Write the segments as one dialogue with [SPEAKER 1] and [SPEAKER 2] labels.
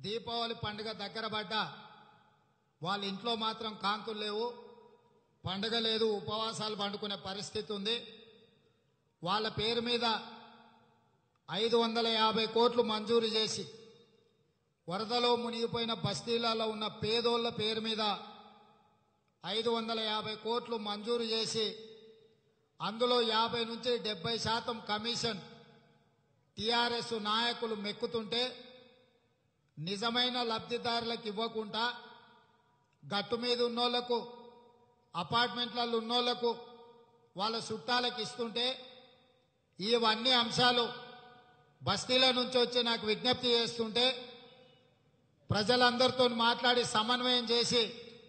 [SPEAKER 1] దీపావళి పండుగ దగ్గర పడ్డ వాళ్ళ ఇంట్లో మాత్రం కాంతులు లేవు పండుగ లేదు ఉపవాసాలు పండుకునే పరిస్థితి ఉంది వాళ్ళ పేరు మీద ఐదు వందల యాభై కోట్లు మంజూరు చేసి వరదలో మునిగిపోయిన బస్తీలలో ఉన్న పేదోళ్ల పేరు మీద ఐదు వందల యాభై కోట్లు మంజూరు చేసి అందులో యాభై నుంచి డెబ్బై శాతం కమిషన్ టిఆర్ఎస్ నాయకులు మెక్కుతుంటే నిజమైన లబ్ధిదారులకు ఇవ్వకుండా గట్టు మీద ఉన్నోళ్లకు అపార్ట్మెంట్లలో ఉన్నోళ్లకు వాళ్ళ చుట్టాలకు ఇస్తుంటే ఇవన్నీ అంశాలు బస్తీల నుంచి వచ్చి నాకు విజ్ఞప్తి చేస్తుంటే ప్రజలందరితో మాట్లాడి సమన్వయం చేసి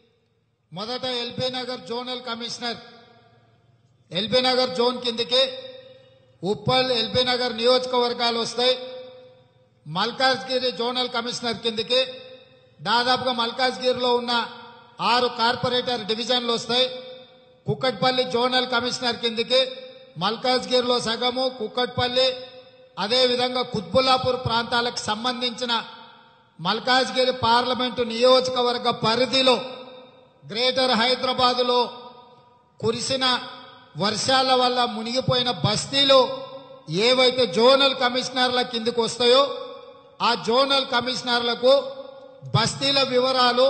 [SPEAKER 1] మొదట LB Nagar zonal commissioner LB Nagar zone కిందికి ఉప్పల్ ఎల్బీ నగర్ నియోజకవర్గాలు వస్తాయి మల్కాజ్గిరి జోనల్ కమిషనర్ కిందికి దాదాపుగా మల్కాజ్గిరిలో ఉన్న ఆరు కార్పొరేటర్ డివిజన్లు వస్తాయి కుక్కట్పల్లి జోనల్ కమిషనర్ కిందికి మల్కాజ్గిరిలో సగము కుక్కట్పల్లి అదేవిధంగా కుత్బుల్లాపూర్ ప్రాంతాలకు సంబంధించిన మల్కాజ్గిరి పార్లమెంటు నియోజకవర్గ పరిధిలో గ్రేటర్ హైదరాబాదులో కురిసిన వర్షాల వల్ల మునిగిపోయిన బస్తీలు ఏవైతే జోనల్ కమిషనర్ల కిందకు వస్తాయో ఆ జోనల్ కమిషనర్లకు బస్తీల వివరాలు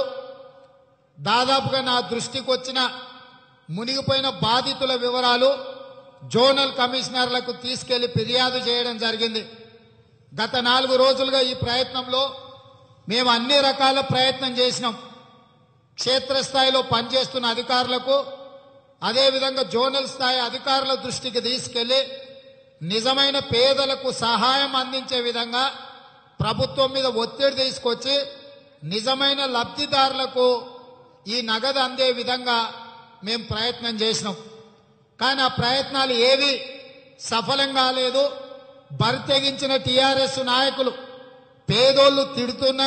[SPEAKER 1] దాదాపుగా నా దృష్టికి వచ్చిన మునిగిపోయిన బాధితుల వివరాలు జోనల్ కమిషనర్లకు తీసుకెళ్లి ఫిర్యాదు చేయడం జరిగింది గత నాలుగు రోజులుగా ఈ ప్రయత్నంలో మేము అన్ని రకాల ప్రయత్నం చేసినాం క్షేత్రస్థాయిలో పనిచేస్తున్న అధికారులకు అదేవిధంగా జోనల్ స్థాయి అధికారుల దృష్టికి తీసుకెళ్లి నిజమైన పేదలకు సహాయం అందించే విధంగా ప్రభుత్వం మీద ఒత్తిడి తీసుకొచ్చి నిజమైన లబ్ధిదారులకు ఈ నగదు అందే విధంగా మేము ప్రయత్నం చేసినాం కానీ ఆ ప్రయత్నాలు ఏవి సఫలం కాలేదు బరితెగించిన టీఆర్ఎస్ నాయకులు పేదోళ్ళు తిడుతున్నా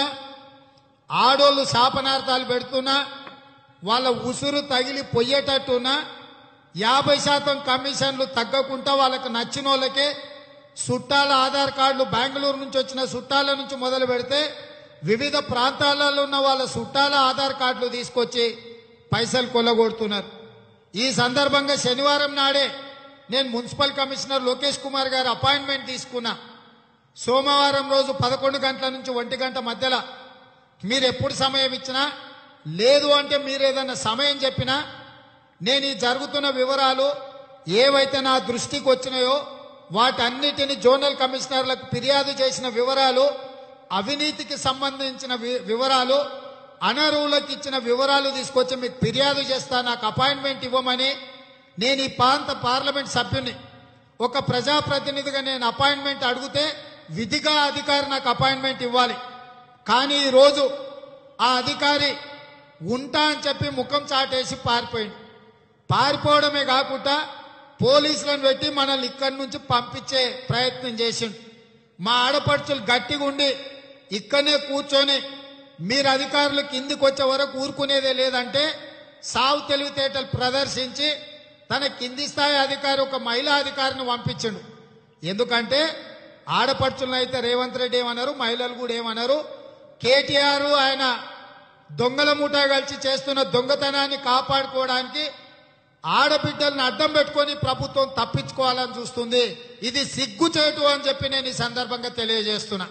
[SPEAKER 1] ఆడోళ్ళు శాపనార్థాలు పెడుతున్నా వాళ్ళ ఉసురు తగిలి పొయ్యేటట్టున్నా యాభై శాతం కమిషన్లు తగ్గకుండా వాళ్ళకి నచ్చిన వాళ్ళకే చుట్టాల ఆధార్ కార్డులు బెంగళూరు నుంచి వచ్చిన చుట్టాల నుంచి మొదలు పెడితే వివిధ ప్రాంతాలలో ఉన్న వాళ్ళ చుట్టాల ఆధార్ కార్డులు తీసుకొచ్చి పైసలు కొల్లగొడుతున్నారు ఈ సందర్భంగా శనివారం నాడే నేను మున్సిపల్ కమిషనర్ లోకేష్ కుమార్ గారి అపాయింట్మెంట్ తీసుకున్నా సోమవారం రోజు పదకొండు గంటల నుంచి ఒంటి గంట మధ్యలో మీరు ఎప్పుడు సమయం ఇచ్చినా లేదు అంటే మీరు ఏదైనా సమయం చెప్పినా నేను ఈ జరుగుతున్న వివరాలు ఏవైతే నా దృష్టికి వచ్చినాయో వాటన్నిటిని జోనల్ కమిషనర్లకు ఫిర్యాదు చేసిన వివరాలు అవినీతికి సంబంధించిన వి- వివరాలు అనర్హులకు ఇచ్చిన వివరాలు తీసుకొచ్చి మీకు ఫిర్యాదు చేస్తా నాకు అపాయింట్మెంట్ ఇవ్వమని నేను ఈ ప్రాంత పార్లమెంట్ సభ్యుని ఒక ప్రజాప్రతినిధిగా నేను అపాయింట్మెంట్ అడిగితే విధిగా అధికారి నాకు అపాయింట్మెంట్ ఇవ్వాలి కానీ ఈ రోజు ఆ అధికారి ఉంటా అని చెప్పి ముఖం చాటేసి పారిపోయింది పారిపోవడమే కాకుండా పోలీసులను పెట్టి మనల్ని ఇక్కడి నుంచి పంపించే ప్రయత్నం చేసిండు మా ఆడపడుచులు గట్టిగా ఉండి ఇక్కడనే కూర్చొని మీరు అధికారులు కిందికి వచ్చే వరకు ఊరుకునేదే లేదంటే సావు తెలివితేటలు ప్రదర్శించి తన కింది స్థాయి అధికారి ఒక మహిళా అధికారిని పంపించిండు ఎందుకంటే ఆడపడుచులను అయితే రేవంత్ రెడ్డి ఏమన్నారు మహిళలు కూడా ఏమన్నారు కేటీఆర్ ఆయన దొంగల ముఠా కలిసి చేస్తున్న దొంగతనాన్ని కాపాడుకోవడానికి ఆడబిడ్డలను అడ్డం పెట్టుకొని ప్రభుత్వం తప్పించుకోవాలని చూస్తుంది ఇది సిగ్గుచేటు అని చెప్పి నేను ఈ సందర్భంగా తెలియజేస్తున్నా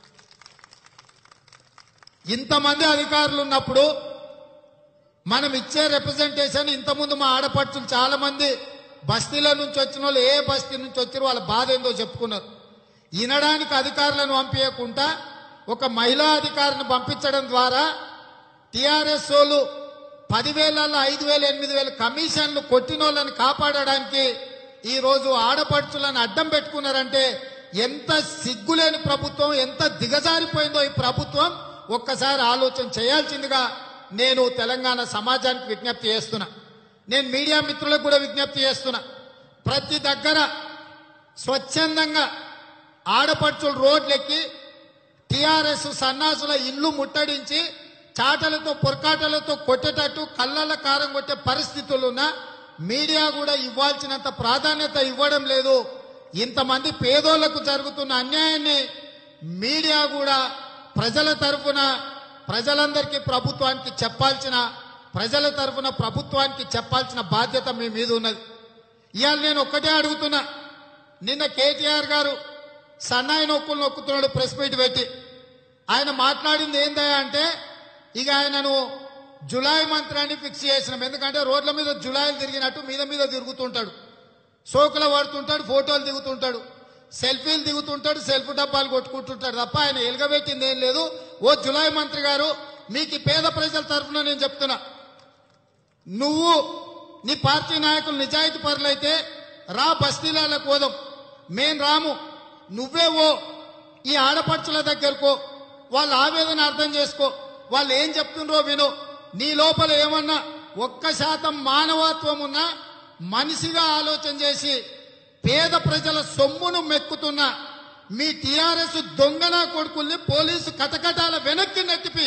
[SPEAKER 1] ఇంతమంది అధికారులు ఉన్నప్పుడు మనం ఇచ్చే రిప్రజెంటేషన్ ఇంతకుముందు మా ఆడపడుచులు చాలా మంది బస్తీల నుంచి వచ్చిన వాళ్ళు ఏ బస్తీ నుంచి వచ్చారో వాళ్ళ బాధ ఏందో చెప్పుకున్నారు వినడానికి అధికారులను పంపించకుండా ఒక మహిళా అధికారిని పంపించడం ద్వారా టిఆర్ఎస్ వాళ్ళు పదివేలలో ఐదు వేలు ఎనిమిది వేల కమిషన్లు కొట్టిన వాళ్ళని కాపాడడానికి ఈ రోజు ఆడపడుచులను అడ్డం పెట్టుకున్నారంటే ఎంత సిగ్గులేని ప్రభుత్వం ఎంత దిగజారిపోయిందో ఈ ప్రభుత్వం ఒక్కసారి ఆలోచన చేయాల్సిందిగా నేను తెలంగాణ సమాజానికి విజ్ఞప్తి చేస్తున్నా నేను మీడియా మిత్రులకు కూడా విజ్ఞప్తి చేస్తున్నా ప్రతి దగ్గర స్వచ్ఛందంగా ఆడపడుచులు రోడ్లెక్కి టిఆర్ఎస్ సన్నాసుల ఇల్లు ముట్టడించి చాటలతో పొరకాటలతో కొట్టేటట్టు కళ్ళల కారం కొట్టే పరిస్థితులున్నా మీడియా కూడా ఇవ్వాల్సినంత ప్రాధాన్యత ఇవ్వడం లేదు ఇంతమంది పేదోళ్లకు జరుగుతున్న అన్యాయాన్ని మీడియా కూడా ప్రజల తరఫున ప్రజలందరికీ ప్రభుత్వానికి చెప్పాల్సిన ప్రజల తరఫున ప్రభుత్వానికి చెప్పాల్సిన బాధ్యత మీ మీద ఉన్నది ఇవాళ నేను ఒక్కటే అడుగుతున్నా నిన్న కేటీఆర్ గారు సన్నాయి నొక్కులు నొక్కుతున్నాడు ప్రెస్ మీట్ పెట్టి ఆయన మాట్లాడింది ఏందయ్యా అంటే ఇక ఆయనను జులై మంత్రాన్ని ఫిక్స్ చేసినాం ఎందుకంటే రోడ్ల మీద జులాయిలు తిరిగినట్టు మీద మీద తిరుగుతుంటాడు సోకుల పడుతుంటాడు ఫోటోలు దిగుతుంటాడు సెల్ఫీలు దిగుతుంటాడు సెల్ఫీ డబ్బాలు కొట్టుకుంటుంటాడు తప్ప ఆయన ఎలుగబెట్టింది ఏం లేదు ఓ జులై మంత్రి గారు మీకు ఈ పేద ప్రజల తరఫున నేను చెప్తున్నా నువ్వు నీ పార్టీ నాయకులు నిజాయితీ పరులైతే రా బస్తీలకు పోదాం మేం రాము నువ్వే ఓ ఈ ఆడపడుచుల దగ్గరకో వాళ్ళ ఆవేదన అర్థం చేసుకో వాళ్ళు ఏం చెప్తుండ్రో విను నీ లోపల ఏమన్నా ఒక్క శాతం మానవత్వం ఉన్నా మనిషిగా ఆలోచన చేసి పేద ప్రజల సొమ్మును మెక్కుతున్న మీ టీఆర్ఎస్ దొంగన కొడుకుల్ని పోలీసు కటకటాల వెనక్కి నెట్టిపి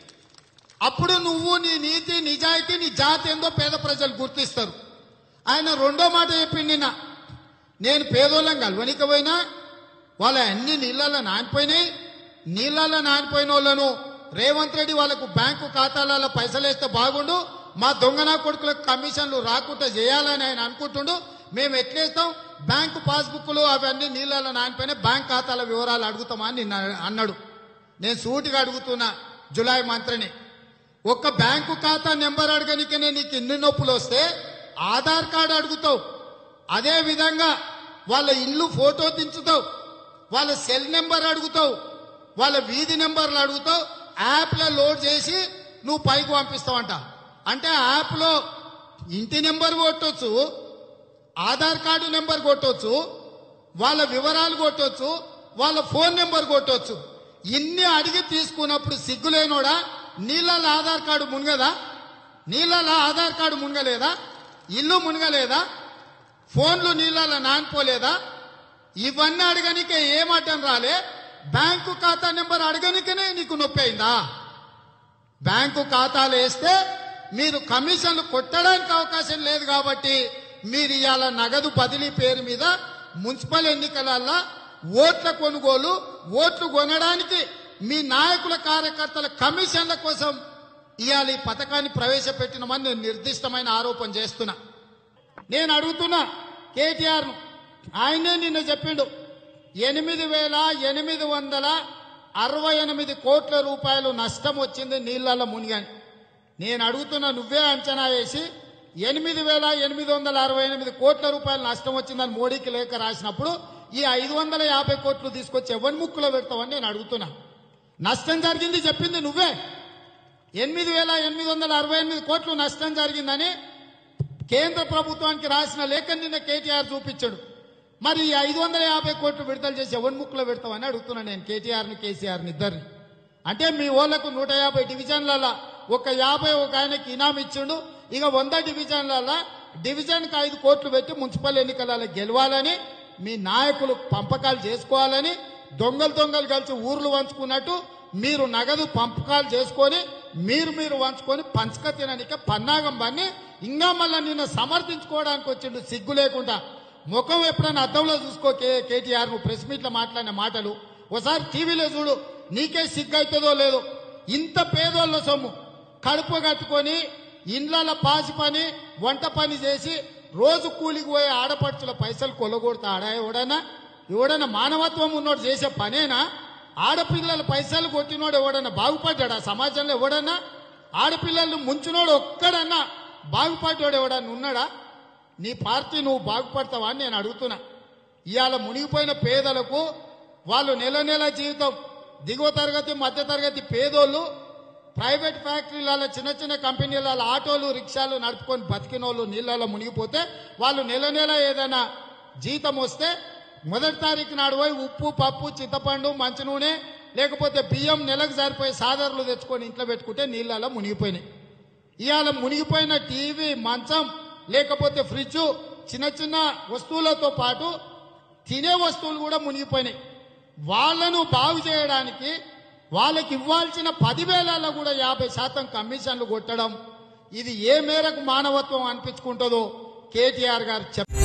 [SPEAKER 1] అప్పుడు నువ్వు నీ నీతి నిజాయితీ నీ జాతి ఏందో పేద ప్రజలు గుర్తిస్తారు ఆయన రెండో మాట చెప్పింది నిన్న నేను పేదోళ్ళం కలవనికి పోయినా వాళ్ళ అన్ని నీళ్ళల్లో నానిపోయినాయి నీళ్ళల్లో నానిపోయిన వాళ్ళను రేవంత్ రెడ్డి వాళ్ళకు బ్యాంకు ఖాతాలలో పైసలు వేస్తే బాగుండు మా దొంగన కొడుకులకు కమిషన్లు రాకుండా చేయాలని ఆయన అనుకుంటుండు మేము ఎట్లేస్తాం బ్యాంకు పాస్బుక్లు అవన్నీ నీళ్ళల్లో నానిపోయినాయి బ్యాంక్ ఖాతాల వివరాలు అడుగుతామని నిన్న అన్నాడు నేను సూటిగా అడుగుతున్నా జులై మంత్రిని ఒక్క బ్యాంకు ఖాతా నెంబర్ అడగనికనే నీకు ఇన్ని నొప్పులు వస్తే ఆధార్ కార్డు అడుగుతావు అదే విధంగా వాళ్ళ ఇల్లు ఫోటో దించుతావు వాళ్ళ సెల్ నెంబర్ అడుగుతావు వాళ్ళ వీధి నెంబర్లు అడుగుతావు యాప్లో లోడ్ చేసి నువ్వు పైకి పంపిస్తావంట అంటే యాప్లో ఇంటి నెంబర్ కొట్టొచ్చు ఆధార్ కార్డు నెంబర్ కొట్టొచ్చు వాళ్ళ వివరాలు కొట్టొచ్చు వాళ్ళ ఫోన్ నెంబర్ కొట్టొచ్చు ఇన్ని అడిగి తీసుకున్నప్పుడు సిగ్గులేనోడా నీళ్ళలో ఆధార్ కార్డు మునగదా నీళ్ళలో ఆధార్ కార్డు మునగలేదా ఇల్లు మునగలేదా ఫోన్లు నీళ్ళలో నానిపోలేదా ఇవన్నీ అడగనికే ఏమటం రాలే బ్యాంకు ఖాతా నెంబర్ అడగనికనే నీకు నొప్పి అయిందా బ్యాంకు ఖాతాలు వేస్తే మీరు కమిషన్లు కొట్టడానికి అవకాశం లేదు కాబట్టి మీరు ఇవాళ నగదు బదిలీ పేరు మీద మున్సిపల్ ఎన్నికలల్లో ఓట్ల కొనుగోలు ఓట్లు కొనడానికి మీ నాయకుల కార్యకర్తల కమిషన్ల కోసం ఇవాళ ఈ పథకాన్ని ప్రవేశపెట్టినమని నేను నిర్దిష్టమైన ఆరోపణ చేస్తున్నా నేను అడుగుతున్నా కేటీఆర్ ను ఆయనే నిన్న చెప్పిండు ఎనిమిది వేల ఎనిమిది వందల అరవై ఎనిమిది కోట్ల రూపాయలు నష్టం వచ్చింది నీళ్ళల్లో మునిగాని నేను అడుగుతున్నా నువ్వే అంచనా వేసి ఎనిమిది వేల ఎనిమిది వందల అరవై ఎనిమిది కోట్ల రూపాయలు నష్టం వచ్చిందని మోడీకి లేఖ రాసినప్పుడు ఈ ఐదు వందల యాభై కోట్లు తీసుకొచ్చి ఎవరి ముక్కులో పెడతావని నేను అడుగుతున్నా నష్టం జరిగింది చెప్పింది నువ్వే ఎనిమిది వేల ఎనిమిది వందల అరవై ఎనిమిది కోట్లు నష్టం జరిగిందని కేంద్ర ప్రభుత్వానికి రాసిన లేఖ నిన్న కేటీఆర్ చూపించాడు మరి ఈ ఐదు వందల యాభై కోట్లు విడుదల చేసి ఎవరి ముక్కులో పెడతామని అడుగుతున్నా నేను కేటీఆర్ని కేసీఆర్ని ఇద్దరిని అంటే మీ ఓళ్లకు నూట యాభై డివిజన్లలో ఒక యాభై ఒక ఆయనకి ఇనాం ఇచ్చిండు ఇక వంద డివిజన్లలో డివిజన్కి ఐదు కోట్లు పెట్టి మున్సిపల్ ఎన్నికలలో గెలవాలని మీ నాయకులు పంపకాలు చేసుకోవాలని దొంగలు దొంగలు కలిసి ఊర్లు వంచుకున్నట్టు మీరు నగదు పంపకాలు చేసుకొని మీరు మీరు వంచుకొని పంచక తిననిక పన్నాగం పన్ని ఇంకా మళ్ళీ నిన్న సమర్థించుకోవడానికి వచ్చిండు సిగ్గు లేకుండా ముఖం ఎప్పుడైనా అద్దంలో చూసుకో కే కేటీఆర్ నువ్వు ప్రెస్ మీట్లో మాట్లాడిన మాటలు ఒకసారి టీవీలో చూడు నీకే సిగ్గు అవుతుందో లేదో ఇంత పేదోళ్ళ సొమ్ము కడుపు కట్టుకొని ఇండ్ల పాసి పని వంట పని చేసి రోజు కూలికి పోయే ఆడపడుచుల పైసలు కొలగొడతాడా ఎవడన్నా ఎవడన్నా మానవత్వం ఉన్నోడు చేసే పనేనా ఆడపిల్లల పైసలు కొట్టినోడు ఎవడన్నా బాగుపడ్డాడా సమాజంలో ఎవడన్నా ఆడపిల్లలను ముంచినోడు ఒక్కడన్నా బాగుపడ్డాడు ఎవడన్నా ఉన్నాడా నీ పార్టీ నువ్వు బాగుపడతావా అని నేను అడుగుతున్నా ఇవాళ మునిగిపోయిన పేదలకు వాళ్ళు నెల నెల జీవితం దిగువ తరగతి మధ్య తరగతి పేదోళ్ళు ప్రైవేట్ ఫ్యాక్టరీలలో చిన్న చిన్న కంపెనీలలో ఆటోలు రిక్షాలు నడుపుకొని బతికిన వాళ్ళు నీళ్ళలో మునిగిపోతే వాళ్ళు నెల నెల ఏదైనా జీతం వస్తే మొదటి తారీఖు నాడు పోయి ఉప్పు పప్పు చింతపండు మంచి నూనె లేకపోతే బియ్యం నెలకు సరిపోయే సాదరులు తెచ్చుకొని ఇంట్లో పెట్టుకుంటే నీళ్ళలో మునిగిపోయినాయి ఇవాళ మునిగిపోయిన టీవీ మంచం లేకపోతే ఫ్రిడ్జ్ చిన్న చిన్న వస్తువులతో పాటు తినే వస్తువులు కూడా మునిగిపోయినాయి వాళ్ళను బాగు చేయడానికి వాళ్ళకి ఇవ్వాల్సిన పదివేలలో కూడా యాభై శాతం కమిషన్లు కొట్టడం ఇది ఏ మేరకు మానవత్వం అనిపించుకుంటుందో కేటీఆర్ గారు చెప్ప